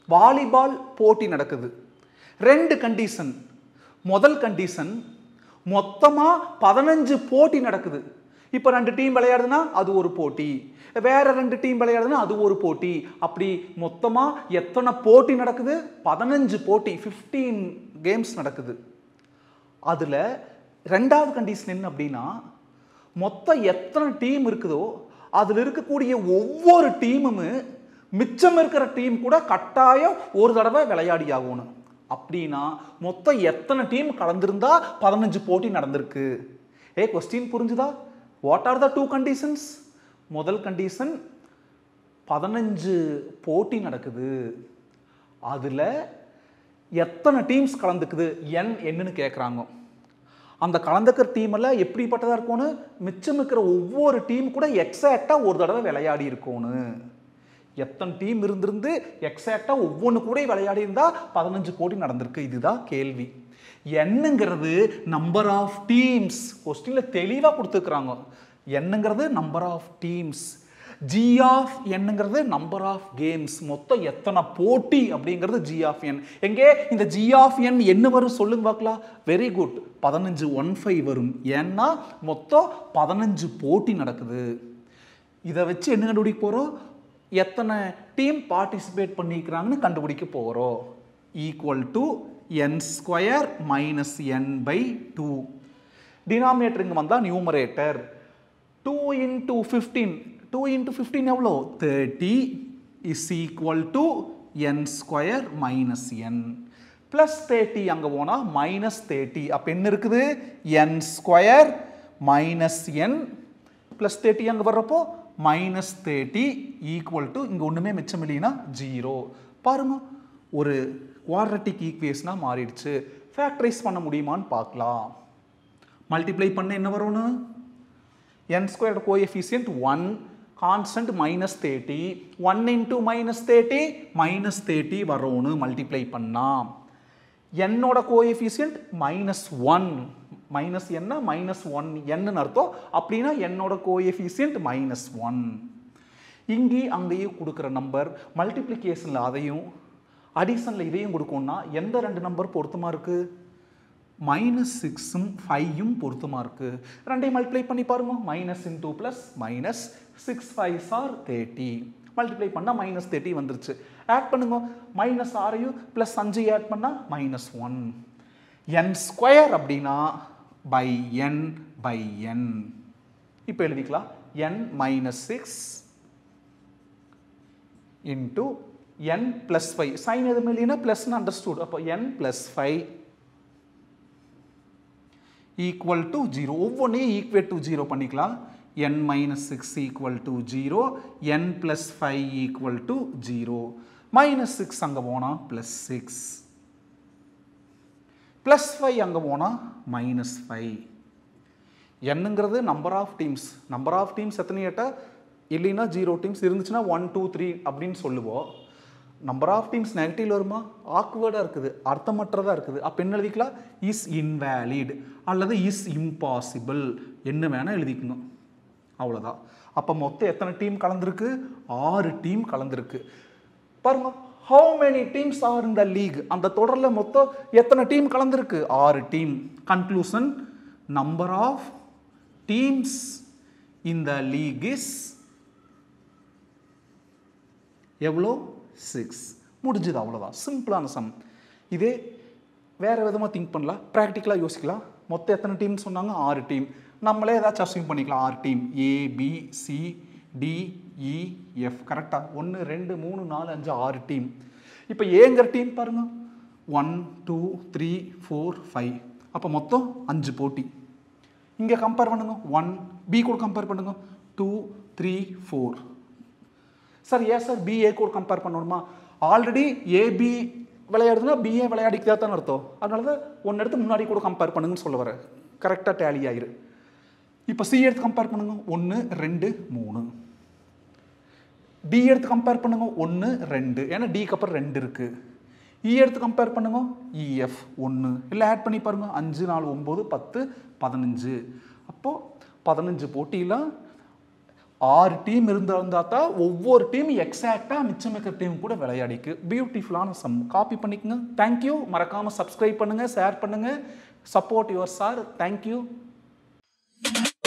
volleyball போட்டி நடக்குது ரெண்டு கண்டிஷன் முதல் கண்டிஷன் மொத்தமாக பதினஞ்சு போட்டி நடக்குது இப்போ ரெண்டு டீம் விளையாடுதுன்னா அது ஒரு போட்டி வேற ரெண்டு டீம் விளையாடுதுன்னா அது ஒரு போட்டி அப்படி மொத்தமாக எத்தனை போட்டி நடக்குது பதினஞ்சு போட்டி ஃபிஃப்டீன் கேம்ஸ் நடக்குது அதில் ரெண்டாவது கண்டிஷன் என்ன அப்படின்னா மொத்தம் எத்தனை டீம் இருக்குதோ அதில் இருக்கக்கூடிய ஒவ்வொரு டீமும் மிச்சம் இருக்கிற டீம் கூட கட்டாயம் ஒரு தடவை விளையாடி ஆகணும் அப்படின்னா மொத்தம் எத்தனை டீம் கலந்திருந்தா பதினஞ்சு போட்டி நடந்திருக்கு ஏ கொஸ்டின் புரிஞ்சுதா what are the two conditions முதல் கண்டிஷன் பதினஞ்சு போட்டி நடக்குது அதில் எத்தனை டீம்ஸ் கலந்துக்குது என் என்னன்னு கேட்குறாங்க அந்த கலந்துக்கிற டீம் எல்லாம் எப்படிப்பட்டதாக இருக்கும்னு மிச்சம் இருக்கிற ஒவ்வொரு டீம் கூட எக்ஸாக்டாக ஒரு தடவை விளையாடி இருக்கணும் எத்தனை டீம் இருந்திருந்து எக்ஸாக்டாக ஒவ்வொன்று கூட விளையாடி இருந்தால் பதினஞ்சு போட்டி நடந்திருக்கு இதுதான் கேள்வி என்னங்கிறது நம்பர் ஆஃப் டீம்ஸ் கொஸ்டினில் தெளிவாக கொடுத்துருக்குறாங்க என்னங்கிறது number of teams G of என்னங்கிறது நம்பர் ஆஃப் கேம்ஸ் மொத்தம் எத்தனை போட்டி அப்படிங்கிறது ஜி ஆஃப் என் எங்கே இந்த ஜி ஆஃப் என் என்ன வரும் சொல்லுங்க பார்க்கலாம் வெரி குட் பதினஞ்சு ஒன் ஃபைவ் வரும் ஏன்னா மொத்தம் பதினஞ்சு போட்டி நடக்குது இதை வச்சு என்ன கண்டுபிடிக்க போகிறோம் எத்தனை டீம் பார்ட்டிசிபேட் பண்ணிக்கிறாங்கன்னு கண்டுபிடிக்க போகிறோம் equal to n square minus n by two denominator இங்கே வந்தால் numerator two into fifteen two into fifteen எவ்வளோ thirty is equal to n square minus n plus thirty அங்கே போனால் மைனஸ் தேர்ட்டி அப்போ என்ன இருக்குது n square minus n plus thirty அங்கே வர்றப்போ மைனஸ் தேர்ட்டி ஈக்குவல் டு இங்கே ஒன்றுமே மிச்சம் இல்லைன்னா ஜீரோ பாருங்க ஒரு குவாட்ரட்டிக் ஈக்குவேஷனாக மாறிடுச்சு ஃபேக்டரைஸ் பண்ண முடியுமான்னு பார்க்கலாம் மல்டிப்ளை பண்ண என்ன வரும்னு n squared coefficient 1 constant minus 30 1 into minus 30 minus 30 வரோன்னு மல்டிப்ளை பண்ணா என்னோட கோஎஃபிஷியன்ட் மைனஸ் ஒன் மைனஸ் என்ன மைனஸ் ஒன் என்னன்னு அர்த்தம் அப்படின்னா என்னோட கோஎஃபிஷியன்ட் மைனஸ் ஒன் இங்கேயும் அங்கேயும் கொடுக்குற நம்பர் மல்டிப்ளிகேஷனில் அதையும் அடிஷனில் இதையும் கொடுக்கணும்னா எந்த ரெண்டு நம்பர் பொருத்தமாக இருக்குது மைனஸ் சிக்ஸும் ஃபைவும் பொருத்தமாக இருக்குது ரெண்டையும் மல்டிப்ளை பண்ணி பாருங்க minus into plus minus six five or thirty multiply பண்ணால் மைனஸ் தேர்ட்டி வந்துருச்சு ஆட் பண்ணுங்க மைனஸ் ஆறையும் ப்ளஸ் அஞ்சு ஆட் பண்ணால் மைனஸ் ஒன் என் ஸ்கொயர் அப்படின்னா பை என் பை என் இப்போ எழுதிக்கலாம் n minus six into n plus five sign எதுவுமே இல்லைன்னா ப்ளஸ்னு அண்டர்ஸ்டூட் அப்போ n plus five equal to zero ஒவ்வொன்றையும் ஈக்குவேட் டு ஜீரோ பண்ணிக்கலாம் n minus six equal to zero n plus five equal to zero minus six அங்கே போனால் plus six plus five அங்கே போனால் மைனஸ் ஃபைவ் என்னங்கிறது number of teams number of teams எத்தனை கேட்டால் இல்லைன்னா ஜீரோ டீம்ஸ் இருந்துச்சுன்னா ஒன் டூ த்ரீ அப்படின்னு சொல்லுவோம் நம்பர் ஆஃப் டீம்ஸ் நெகட்டிவ் வருமா ஆக்வர்டாக இருக்குது அர்த்தமற்றதாக இருக்குது அப்போ என்ன எழுதிக்கலாம் இஸ் இன்வேலிட் அல்லது இஸ் இம்பாசிபிள் என்ன வேணால் எழுதிக்கணும் அவ்வளோதான் அப்போ மொத்தம் எத்தனை டீம் கலந்துருக்கு ஆறு டீம் கலந்துருக்கு பாருங்க ஹவு மெனி டீம்ஸ் ஆர் இந்த லீக் அந்த தொடரில் மொத்தம் எத்தனை டீம் கலந்துருக்கு ஆறு team conclusion number of teams இந்த லீக் இஸ் எவ்வளோ சிக்ஸ் முடிஞ்சது அவ்வளோதான் சிம்பிளான சம் இதே வேறு விதமாக திங்க் பண்ணலாம் ப்ராக்டிக்கலாக யோசிக்கலாம் மொத்தம் எத்தனை டீம் சொன்னாங்க ஆறு டீம் நம்மளே ஏதாச்சும் அசியூம் பண்ணிக்கலாம் ஆறு team A B C D E F கரெக்டாக ஒன்று ரெண்டு மூணு நாலு அஞ்சு ஆறு டீம் இப்போ ஏங்கிற டீம் பாருங்க one two three four five அப்போ மொத்தம் அஞ்சு போட்டி இங்கே கம்பேர் பண்ணுங்க ஒன் பி கூட கம்பேர் பண்ணுங்க டூ த்ரீ ஃபோர் சார் ஏன் சார் பிஏ கூட கம்பேர் பண்ணணுமா ஆல்ரெடி ஏபி விளையாடுதுன்னா பிஏ விளையாடிக்கிறதா தான் அர்த்தம் அதனால தான் ஒன்று எடுத்து முன்னாடி கூட கம்பேர் பண்ணுங்கன்னு சொல்ல வரேன் கரெக்டாக டேலி ஆயிரு இப்போ சி எடுத்து கம்பேர் பண்ணுங்க ஒன்று ரெண்டு மூணு டி எடுத்து கம்பேர் பண்ணுங்க ஒன்று ரெண்டு ஏன்னா டிக்கு அப்புறம் ரெண்டு இருக்கு இ எடுத்து கம்பேர் பண்ணுங்க இஎஃப் ஒன்று இல்லை ஆட் பண்ணி பாருங்க அஞ்சு நாலு ஒம்பது பத்து பதினஞ்சு அப்போது பதினஞ்சு போட்டியில் ஆறு டீம் இருந்தா தான் ஒவ்வொரு டீம் எக்ஸாக்டாக மிச்சம் இருக்கிற டீம் கூட விளையாடிக்கு பியூட்டிஃபுல்லான சம் காப்பி பண்ணிக்கோங்க தேங்க்யூ மறக்காமல் சப்ஸ்கிரைப் பண்ணுங்கள் ஷேர் பண்ணுங்கள் சப்போர்ட் யுவர் சார் தேங்க்யூ